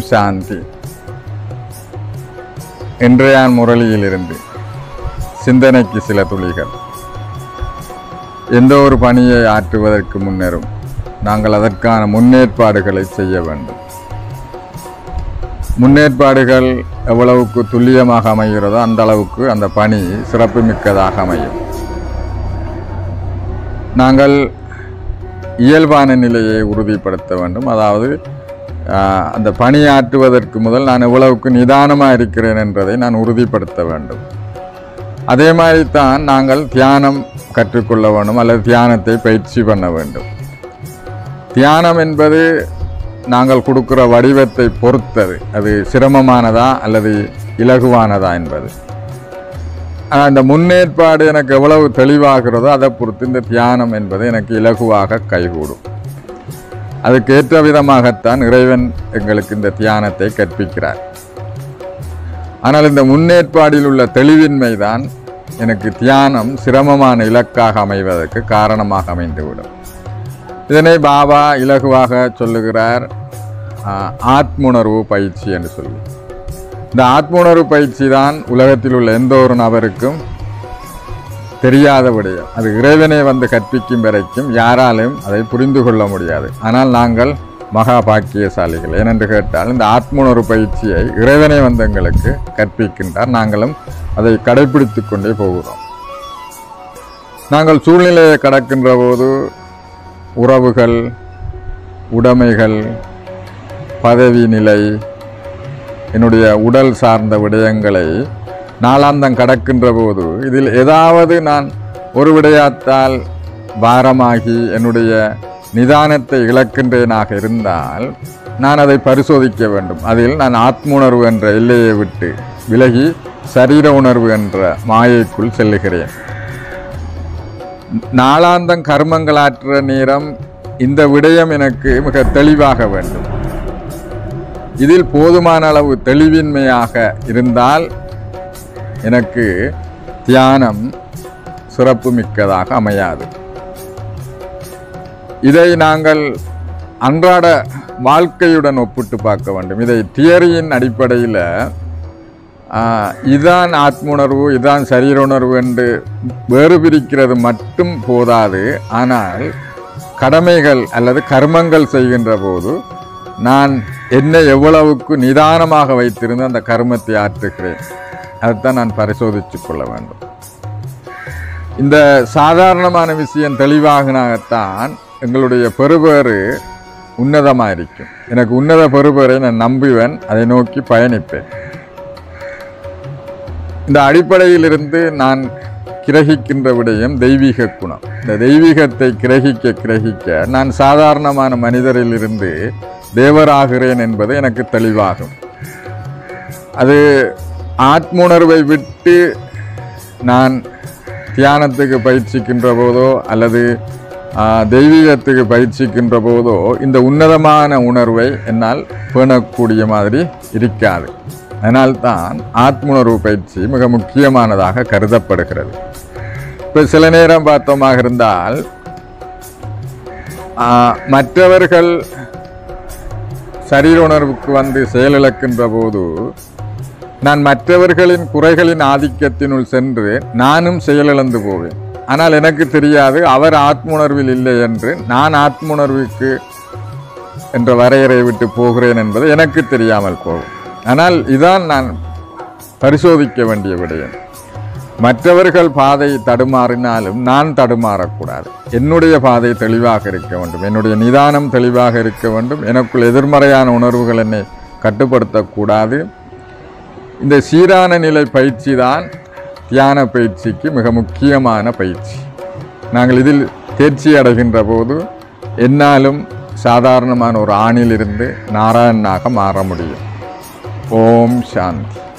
சாந்தி இன்றையான் முரளியிலிருந்து சிந்தனைக்கு சில துளிகள் எந்த ஒரு பணியை ஆற்றுவதற்கு முன்னரும் நாங்கள் அதற்கான முன்னேற்பாடுகளை செய்ய வேண்டும் முன்னேற்பாடுகள் எவ்வளவுக்கு துல்லியமாக அமைகிறதோ அந்த அளவுக்கு அந்த பணி சிறப்புமிக்கதாக அமையும் நாங்கள் இயல்பான நிலையை உறுதிப்படுத்த வேண்டும் அதாவது ஆஹ், அந்த பணியாற்றுவதற்கு முதல் நான் எவ்வளவுக்கு நிதானமாக இருக்கிறேன் என்பதை நான் உறுதிப்படுத்த வேண்டும் அதே மாதிரி தான் நாங்கள் தியானம் கற்றுக்கொள்ள வேண்டும் அல்லது தியானத்தை பயிற்சி பண்ண வேண்டும் தியானம் என்பது நாங்கள் கொடுக்கிற வடிவத்தை பொறுத்தது அது சிரமமானதா அல்லது இலகுவானதா என்பது ஆனால் இந்த முன்னேற்பாடு எனக்கு எவ்வளவு தெளிவாகிறதோ அதை பொறுத்து இந்த தியானம் என்பது எனக்கு இலகுவாக கைகூடும் அதுக்கு ஏற்ற விதமாகத்தான் இறைவன் எங்களுக்கு இந்த தியானத்தை கற்பிக்கிறார் ஆனால் இந்த முன்னேற்பாடில் உள்ள தெளிவின்மை தான் எனக்கு தியானம் சிரமமான இலக்காக அமைவதற்கு காரணமாக அமைந்துவிடும் இதனை பாபா இலகுவாக சொல்லுகிறார் ஆஹ், ஆத்முணர்வு பயிற்சி என்று சொல்லி இந்த ஆத்முணர்வு பயிற்சி தான் உலகத்தில் உள்ள எந்த ஒரு நபருக்கும் தெரியாத விடயம் அது இறைவனை வந்து கற்பிக்கும் வரைக்கும் யாராலும் அதை புரிந்து கொள்ள முடியாது ஆனால் நாங்கள் மகா பாக்கியசாலிகள் ஏனென்று கேட்டால் இந்த ஆத்முணர்வு பயிற்சியை இறைவனை வந்து எங்களுக்கு கற்பிக்கின்றார் நாங்களும் அதை கடைபிடித்து கொண்டே போகிறோம் நாங்கள் சூழ்நிலையை கடக்கின்ற போது உறவுகள் உடைமைகள் பதவி நிலை என்னுடைய உடல் சார்ந்த விடயங்களை நாளாந்தம் கடக்கின்ற போது இதில் ஏதாவது நான் ஒரு விடயத்தால் பாரமாகி என்னுடைய நிதானத்தை இழக்கின்றேனாக இருந்தால் நான் அதை பரிசோதிக்க வேண்டும் அதில் நான் ஆத்ம உணர்வு என்ற எல்லையை விட்டு விலகி சரீர உணர்வு என்ற மாயைக்குள் செல்லுகிறேன் நாளாந்தம் கர்மங்களாற்ற நேரம் இந்த விடயம் எனக்கு மிக தெளிவாக வேண்டும் இதில் போதுமான அளவு தெளிவின்மையாக இருந்தால் எனக்கு தியானம் சிறப்பு மிக்கதாக அமையாது இதை நாங்கள் அன்றாட வாழ்க்கையுடன் ஒப்பிட்டு பார்க்க வேண்டும் இதை தியரியின் அடிப்படையில் ஆஹ், இதான் ஆத்ம இதான் சரீர உணர்வு என்று வேறு பிரிக்கிறது மட்டும் போதாது ஆனால் கடமைகள் அல்லது கர்மங்கள் செய்கின்ற போது நான் என்னை எவ்வளவுக்கு நிதானமாக வைத்திருந்து அந்த கர்மத்தை ஆற்றுகிறேன் அதைத்தான் நான் பரிசோதித்து கொள்ள வேண்டும் இந்த சாதாரணமான விஷயம் தெளிவாகத்தான் எங்களுடைய பெறுபேறு உன்னதமாக இருக்கும் எனக்கு உன்னத பெறுபேறை நான் நம்புவேன் அதை நோக்கி பயணிப்பேன் இந்த அடிப்படையிலிருந்து நான் கிரகிக்கின்ற விடயம் தெய்வீக குணம் இந்த தெய்வீகத்தை கிரகிக்க கிரகிக்க நான் சாதாரணமான மனிதரிலிருந்து தேவராகிறேன் என்பது எனக்கு தெளிவாகும் அது ஆத்முணர்வை விட்டு நான் தியானத்துக்கு பயிற்சிக்கின்ற போதோ அல்லது ஆ, தெய்வீகத்துக்கு பயிற்சிக்கின்ற போதோ இந்த உன்னதமான உணர்வை என்னால் பேணக்கூடிய மாதிரி இருக்காது அதனால்தான் ஆத்முணர்வு பயிற்சி மிக முக்கியமானதாக கருதப்படுகிறது இப்போ சில நேரம் பார்த்தோமாக இருந்தால் ஆ, மற்றவர்கள் சரீர உணர்வுக்கு வந்து செயலிழக்கின்ற போது நான் மற்றவர்களின் குறைகளின் ஆதிக்கத்தினுள் சென்று நானும் செயலிழந்து போவேன் ஆனால் எனக்கு தெரியாது அவர் ஆத்ம உணர்வில் இல்லை என்று நான் ஆத்ம உணர்வுக்கு என்ற வரையறை விட்டு போகிறேன் என்பது எனக்கு தெரியாமல் போகும் ஆனால் இதான் நான் பரிசோதிக்க வேண்டிய விடயம் மற்றவர்கள் பாதை தடுமாறினாலும் நான் தடுமாறக்கூடாது என்னுடைய பாதை தெளிவாக இருக்க வேண்டும் என்னுடைய நிதானம் தெளிவாக இருக்க வேண்டும் எனக்குள் எதிர்மறையான உணர்வுகள் என்னை கட்டுப்படுத்தக்கூடாது இந்த சீரான நிலை பயிற்சி தான் தியான பயிற்சிக்கு மிக முக்கியமான பயிற்சி நாங்கள் இதில் தேர்ச்சி அடைகின்ற போது என்னாலும் சாதாரணமான ஒரு ஆணிலிருந்து நாராயணனாக மாற முடியும் ஓம் சாந்தி